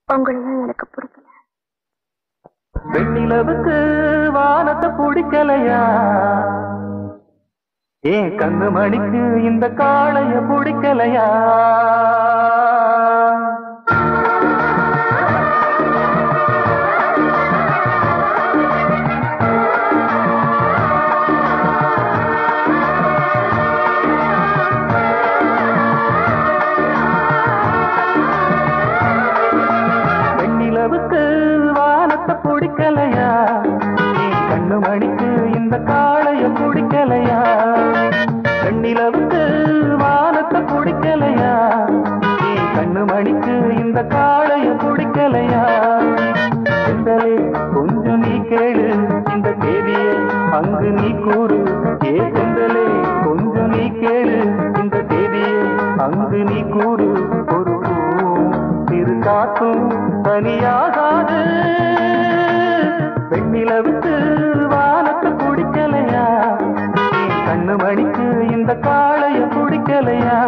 உங்களையும் எனக்கு பிடிக்கல வெண்ணிலவுக்கு வானத்தை பிடிக்கலையா ஏன் கண்ணு மணிக்கு இந்த காளைய பிடிக்கலையா வெண்ணிலவுக்கு வானத்தை பிடிக்கலையா ஏன் கண்ணு மணிக்கு இந்த காளைய பிடிக்கலையா வெண்ணிலவுக்கு வானத்தை பிடிக்கலையா ஏன் கண்ணு மணிக்கு இந்த காளைய பிடிக்கலையா செந்தலே கொஞ்சம் நீ கேளு இந்த தேதிய அங்கு நீ கூறு ஏ செந்தலே கொஞ்சம் நீ கேளு இந்த தேதிய அங்கு நீ கூறு ஒரு பூவும் சிறு காத்தும் தனியாகாது வெண்ணிலவுக்கு வானத்தை பிடிக்கலையா என் கண்ணு மணிக்கு இந்த காளைய பிடிக்கலையா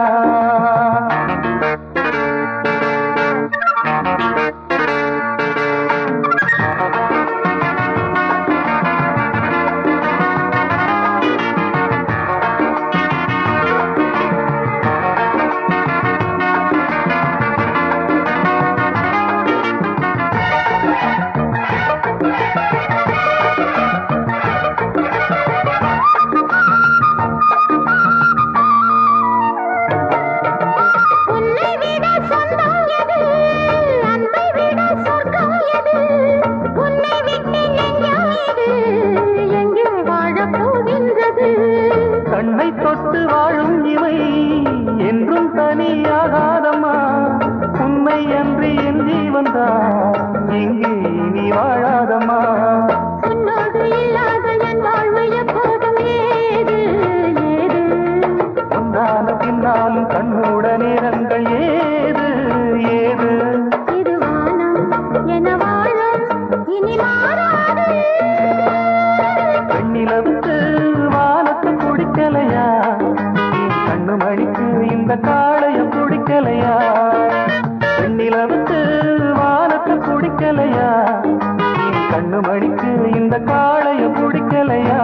உன்னை விட சொந்தம் எது அன்பை விட சொர்க்கம் எது உன்னை விட்டு நெஞ்சம் எது எங்கே வாழப் போகின்றது கண்ணை தொட்டு வாழும் இவை என்றும் தனியாகாதம்மா உண்மை அன்றி என் ஜீவன்தா இங்கே நீ வாழாதம்மா உன்னோடு இல்லாத என் வாழ்வு எப்போதும் ஏது ஏது ஒன்றான பின்னாலும் கண்ணோட நேரங்கள் ஏது ஏது இது வானம் என வாழும் இனி மாறாது பெண்ணிலவுக்கு வானத்தை பிடிக்கலையா என் கண்ணு மணிக்கு இந்த காளைய பிடிக்கலையா பெண்ணிலவுக்கு வானத்தை பிடிக்கலையா என் கண்ணு மணிக்கு இந்த காளைய பிடிக்கலையா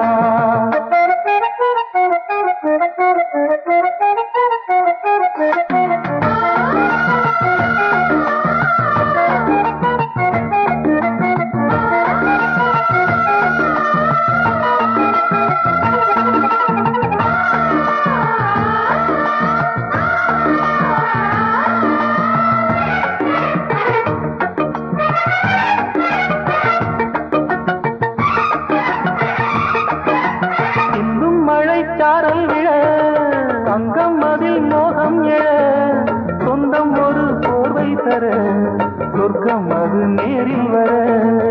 இன்னும் மழை சாரல் விழ அங்கம் அதில் மோகம் எழ சொந்தம் ஒரு போர்வை தர சொர்க்கம் அது நேரில் வர